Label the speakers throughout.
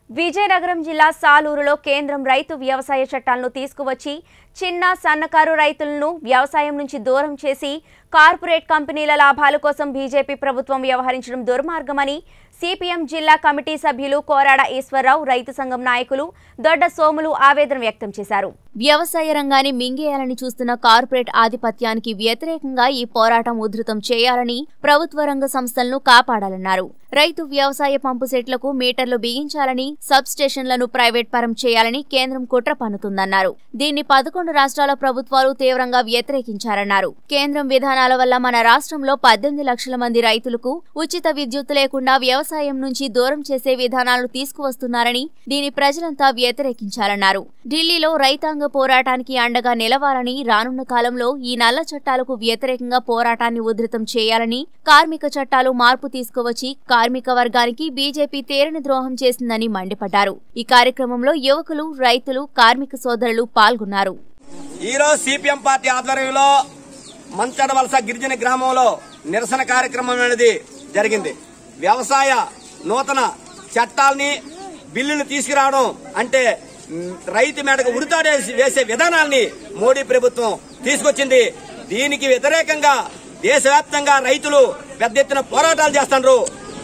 Speaker 1: విజయనగరం జిల్లా సాలూరులో కేంద్రం రైతు వ్యవసాయ చట్టాలను తీసుకువచ్చి చిన్న సన్నకారు రైతులను వ్యవసాయం నుంచి దూరం చేసి కార్పొరేట్ కంపెనీల లాభాల కోసం బీజేపీ ప్రభుత్వం వ్యవహరించడం దుర్మార్గమని సిపిఎం జిల్లా కమిటీ సభ్యులు కోరాడ ఈశ్వరరావు రైతు సంఘం నాయకులు దొడ్డ సోములు ఆవేదన వ్యక్తం చేశారు వ్యవసాయ రంగాన్ని మింగేయాలని చూస్తున్న కార్పొరేట్ ఆధిపత్యానికి వ్యతిరేకంగా ఈ పోరాటం ఉధృతం చేయాలని ప్రభుత్వ రంగ సంస్థలను కాపాడాలన్నారు రైతు వ్యవసాయ పంపు సెట్లకు మీటర్లు బిగించాలని సబ్ స్టేషన్లను ప్రైవేట్ పరం చేయాలని కేంద్రం కుట్ర పన్నుతుందన్నారు దీన్ని పదకొండు రాష్ట్రాల ప్రభుత్వాలు తీవ్రంగా వ్యతిరేకించారన్నారు కేంద్రం విధానాల వల్ల మన రాష్ట్రంలో పద్దెనిమిది లక్షల మంది రైతులకు ఉచిత విద్యుత్ లేకుండా వ్యవసాయం నుంచి దూరం చేసే విధానాలను తీసుకువస్తున్నారని దీని ప్రజలంతా వ్యతిరేకించాలన్నారు ఢిల్లీలో రైతాంగ పోరాటానికి అండగా నిలవాలని రానున్న కాలంలో ఈ నల్ల చట్టాలకు వ్యతిరేకంగా పోరాటాన్ని ఉధృతం చేయాలని కార్మిక చట్టాలు మార్పు తీసుకువచ్చి కార్మిక వర్గానికి బీజేపీ తేరని ద్రోహం చేసిందని మండిపడ్డారు ఈ కార్యక్రమంలో యువకులు రైతులు కార్మిక సోదరులు పాల్గొన్నారు
Speaker 2: ఈరోజు సిపిఎం పార్టీ ఆధ్వర్యంలో మంచడవలస గిరిజన గ్రామంలో నిరసన కార్యక్రమం అనేది జరిగింది వ్యవసాయ నూతన చట్టాల్ని బిల్లులు తీసుకురావడం అంటే మ్, రైతు మేడకు ఉరితాడేసి వేసే విధానాల్ని మోడీ ప్రభుత్వం తీసుకొచ్చింది దీనికి వ్యతిరేకంగా దేశవ్యాప్తంగా రైతులు పెద్ద ఎత్తున పోరాటాలు చేస్తున్నారు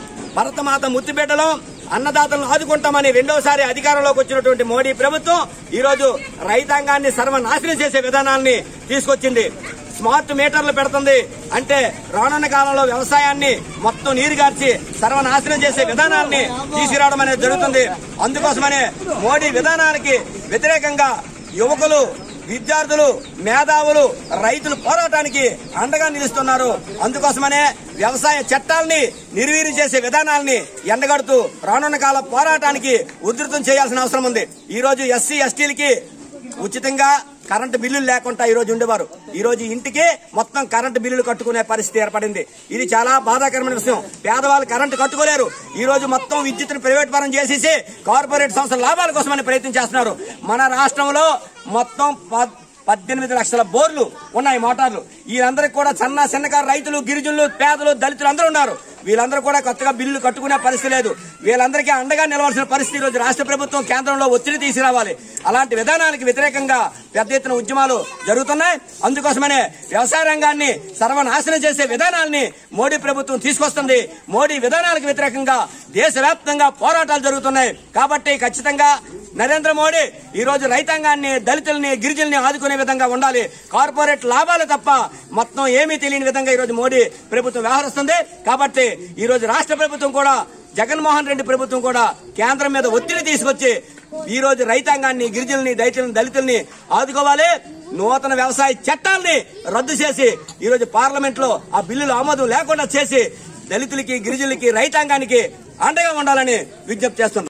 Speaker 2: భరతమాత ముత్తుబిడ్డలో అన్నదాతలను ఆదుకుంటామని రెండోసారి అధికారంలోకి వచ్చినటువంటి మోడీ ప్రభుత్వం ఈ రోజు రైతాంగాన్ని సర్వనాశనం చేసే విధానాల్ని తీసుకొచ్చింది స్మార్ట్ మీటర్లు పెడుతుంది అంటే రానున్న కాలంలో వ్యవసాయాన్ని మొత్తం నీరుగార్చి సర్వనాశనం చేసే విధానాన్ని తీసుకురావడం అనేది జరుగుతుంది అందుకోసమనే మోడీ విధానానికి వ్యతిరేకంగా యువకులు విద్యార్థులు మేధావులు రైతులు పోరాటానికి అండగా నిలుస్తున్నారు అందుకోసమనే వ్యవసాయ చట్టాల్ని నిర్వీర్యం చేసే విధానాల్ని ఎండగడుతూ రానున్న కాల పోరాటానికి ఉధృతం చేయాల్సిన అవసరం ఉంది ఈ రోజు ఎస్సీ ఎస్టీలకి ఉచితంగా కరెంటు బిల్లులు లేకుండా ఈ రోజు ఉండేవారు ఈ రోజు ఇంటికి మొత్తం కరెంటు బిల్లులు కట్టుకునే పరిస్థితి ఏర్పడింది ఇది చాలా బాధాకరమైన విషయం పేదవాళ్ళు కరెంటు కట్టుకోలేరు ఈ రోజు మొత్తం విద్యుత్తును ప్రైవేట్ పరం చేసేసి కార్పొరేట్ సంస్థల లాభాల కోసమని ప్రయత్నం చేస్తున్నారు మన రాష్ట్రంలో మొత్తం పద్- పద్దెనిమిది లక్షల బోర్లు ఉన్నాయి మోటార్లు వీళ్ళందరికీ కూడా చిన్న చిన్నకారు రైతులు గిరిజనులు పేదలు దళితులు అందరూ ఉన్నారు వీళ్ళందరూ కూడా కొత్తగా బిల్లులు కట్టుకునే పరిస్థితి లేదు వీళ్ళందరికీ అండగా నిలవాల్సిన పరిస్థితి ఈ రోజు రాష్ట్ర ప్రభుత్వం కేంద్రంలో ఒత్తిడి తీసుకురావాలి అలాంటి విధానానికి వ్యతిరేకంగా పెద్ద ఎత్తున ఉద్యమాలు జరుగుతున్నాయి అందుకోసమనే వ్యవసాయ రంగాన్ని సర్వనాశనం చేసే విధానాల్ని మోడీ ప్రభుత్వం తీసుకొస్తుంది మోడీ విధానాలకు వ్యతిరేకంగా దేశవ్యాప్తంగా పోరాటాలు జరుగుతున్నాయి కాబట్టి ఖచ్చితంగా నరేంద్ర మోడీ ఈ రోజు రైతాంగాన్ని దళితుల్ని గిరిజనుల్ని ఆదుకునే విధంగా ఉండాలి కార్పొరేట్ లాభాలు తప్ప మొత్తం ఏమీ తెలియని విధంగా ఈ రోజు మోడీ ప్రభుత్వం వ్యవహరిస్తుంది కాబట్టి ఈ రోజు రాష్ట్ర ప్రభుత్వం కూడా జగన్మోహన్ రెడ్డి ప్రభుత్వం కూడా కేంద్రం మీద ఒత్తిడి తీసుకొచ్చి ఈ రోజు రైతాంగాన్ని గిరిజనుల్ని దళితుల్ని దళితుల్ని ఆదుకోవాలి నూతన వ్యవసాయ చట్టాల్ని రద్దు చేసి ఈ రోజు పార్లమెంట్ లో ఆ బిల్లులు ఆమోదం లేకుండా చేసి దళితులకి గిరిజనులకి రైతాంగానికి అండగా ఉండాలని విజ్ఞప్తి చేస్తున్నారు